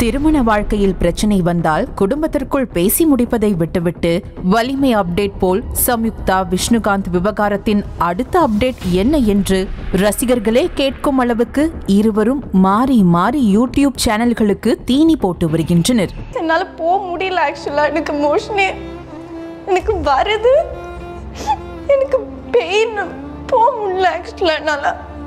திருமண வாழ்க்கையில் பிரச்சனை வந்தால் குடும்பத்திற்குள் பேசி முடிப்பதை விட்டுவிட்டு வலிமை அப்டேட் போல் சம்யுக்தா விஷ்ணுகாந்த் விவகாரத்தின் அடுத்த அப்டேட் என்ன என்று ரசிகர்களே கேட்கும் அளவுக்கு இருவரும் மாறி மாறி யூடியூப் சேனல்களுக்கு தீனி போட்டு வருகின்றனர் என்னால் போக முடியல ஆக்சுவலாக எனக்கு மோஷனே எனக்கு வருது எனக்கு பெயின் போக முடியல ஆக்சுவலாக என்னால்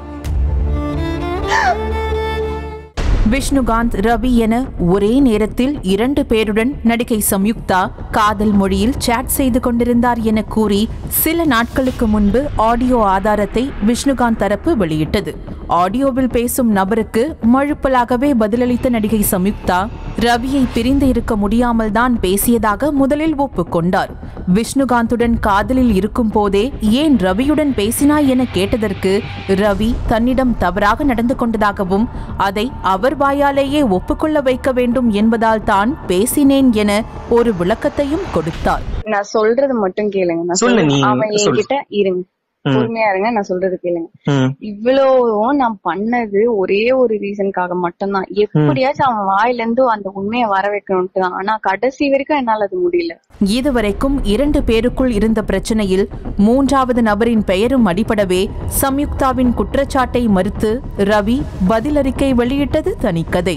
விஷ்ணுகாந்த் ரவி என ஒரே நேரத்தில் இரண்டு பேருடன் நடிகை சம்யுக்தா காதல் மொழியில் சேட் செய்து கொண்டிருந்தார் என கூறி சில நாட்களுக்கு முன்பு ஆடியோ ஆதாரத்தை விஷ்ணுகாந்த் தரப்பு வெளியிட்டது ஆடியோவில் பேசும் நபருக்கு மழுப்பலாகவே பதிலளித்த நடிகை சம்யுக்தா ரவியை பிரிந்து இருக்க முடியாமல் தான் பேசியதாக முதலில் ஒப்புக்கொண்டார் விஷ்ணுகாந்துடன் காதலில் இருக்கும் போதே ஏன் ரவியுடன் பேசினாய் என கேட்டதற்கு ரவி தன்னிடம் தவறாக நடந்து கொண்டதாகவும் அதை அவர் வாயாலேயே ஒப்புக்கொள்ள வைக்க வேண்டும் என்பதால் தான் பேசினேன் என ஒரு விளக்கத்தையும் கொடுத்தார் நான் சொல்றது மட்டும் கேளுங்க நான் சொல்லு சொல்றது- நீ, அவன் சொல்லு. என்கிட்ட இருங்க ம். பொறுமையா இருங்க நான் சொல்றது கேளுங்க ம். இவ்வளவும் நான் பண்ணது ஒரே ஒரு ரீசனுக்காக மட்டும்தான் எப்படியாச்சும் அவன் வாயில இருந்து அந்த உண்மையை வர வைக்கணும்ட்டு தான் ஆனா கடைசி வரைக்கும் என்னால அது முடியல இதுவரைக்கும் இரண்டு பேருக்குள் இருந்த பிரச்சனையில் மூன்றாவது நபரின் பெயரும் அடிபடவே சம்யுக்தாவின் குற்றச்சாட்டை மறுத்து ரவி பதிலறிக்கை வெளியிட்டது தனிக்கதை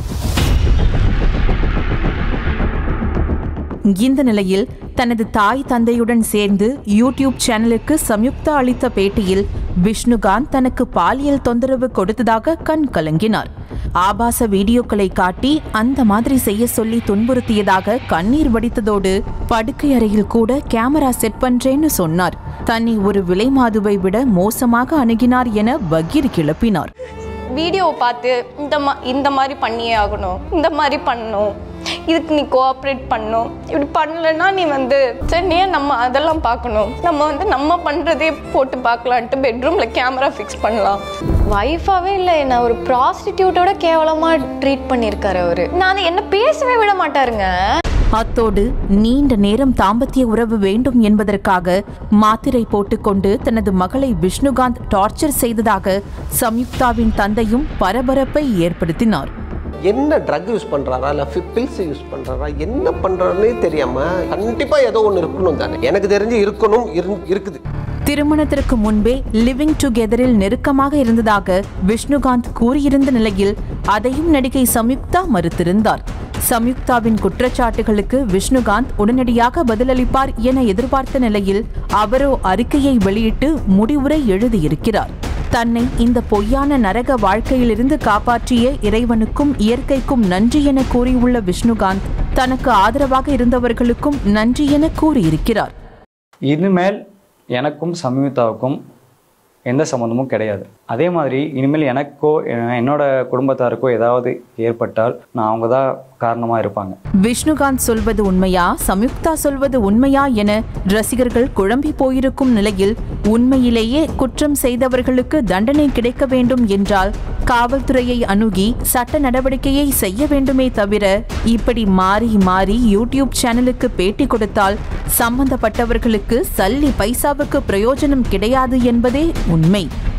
இந்த நிலையில் தனது தாய் தந்தையுடன் சேர்ந்து யூடியூப் சேனலுக்கு சம்யுக்தா அளித்த பேட்டியில் விஷ்ணுகாந்த் தனக்கு பாலியல் தொந்தரவு கொடுத்ததாக கண் கலங்கினார் ஆபாச வீடியோக்களை காட்டி அந்த மாதிரி செய்ய சொல்லி துன்புறுத்தியதாக கண்ணீர் வடித்ததோடு படுக்கை அறையில் கூட கேமரா செட் பண்றேன்னு சொன்னார் தன்னை ஒரு விலை மாதுவை விட மோசமாக அணுகினார் என பகீர் கிளப்பினார் வீடியோவை பார்த்து இந்த மா இந்த மாதிரி பண்ணியே ஆகணும் இந்த மாதிரி பண்ணணும் இதுக்கு நீ கோஆப்ரேட் பண்ணணும் இப்படி பண்ணலைன்னா நீ வந்து சரி நீ ஏன் நம்ம அதெல்லாம் பார்க்கணும் நம்ம வந்து நம்ம பண்ணுறதே போட்டு பார்க்கலான்ட்டு பெட்ரூமில் கேமரா ஃபிக்ஸ் பண்ணலாம் ஒய்ஃபாகவே இல்லை என்ன ஒரு ப்ராஸ்டிடியூட்டோட கேவலமாக ட்ரீட் பண்ணியிருக்காரு அவர் நான் அதை என்ன பேசவே விட மாட்டாருங்க அத்தோடு நீண்ட நேரம் தாம்பத்திய உறவு வேண்டும் என்பதற்காக மாத்திரை போட்டுக்கொண்டு தனது மகளை விஷ்ணுகாந்த் டார்ச்சர் செய்ததாக சம்யுக்தாவின் தந்தையும் பரபரப்பை ஏற்படுத்தினார் என்ன ட்ரக் யூஸ் பண்றாரா இல்ல பில்ஸ் யூஸ் பண்றாரா என்ன பண்றாருன்னே தெரியாம கண்டிப்பா ஏதோ ஒன்று இருக்கணும் தானே எனக்கு தெரிஞ்சு இருக்கணும் இரு- இருக்குது திருமணத்திற்கு முன்பே லிவிங் டுகெதரில் நெருக்கமாக இருந்ததாக விஷ்ணுகாந்த் கூறியிருந்த நிலையில் அதையும் நடிகை சம்யுக்தா மறுத்திருந்தார் சம்யுக்தாவின் குற்றச்சாட்டுகளுக்கு விஷ்ணுகாந்த் உடனடியாக பதிலளிப்பார் என எதிர்பார்த்த நிலையில் அவரோ அறிக்கையை வெளியிட்டு முடிவுரை எழுதியிருக்கிறார் தன்னை இந்த பொய்யான நரக வாழ்க்கையிலிருந்து காப்பாற்றிய இறைவனுக்கும் இயற்கைக்கும் நன்றி என கூறியுள்ள விஷ்ணுகாந்த் தனக்கு ஆதரவாக இருந்தவர்களுக்கும் நன்றி என கூறியிருக்கிறார் இனிமேல் எனக்கும் சம்யுக்தாவுக்கும் எந்த சம்மந்தமும் கிடையாது அதே மாதிரி இனிமேல் எனக்கோ எ- என்னோட குடும்பத்தாருக்கோ ஏதாவது ஏற்பட்டால் நான் அவங்க தான் காரணமாக இருப்பாங்க விஷ்ணுகாந்த் சொல்வது உண்மையா சம்யுக்தா சொல்வது உண்மையா என ரசிகர்கள் குழம்பி போயிருக்கும் நிலையில் உண்மையிலேயே குற்றம் செய்தவர்களுக்கு தண்டனை கிடைக்க வேண்டும் என்றால் காவல்துறையை அணுகி சட்ட நடவடிக்கையை செய்ய வேண்டுமே தவிர இப்படி மாறி மாறி யூடியூப் சேனலுக்கு பேட்டி கொடுத்தால் சம்பந்தப்பட்டவர்களுக்கு சல்லி பைசாவுக்கு பிரயோஜனம் கிடையாது என்பதே உண்மை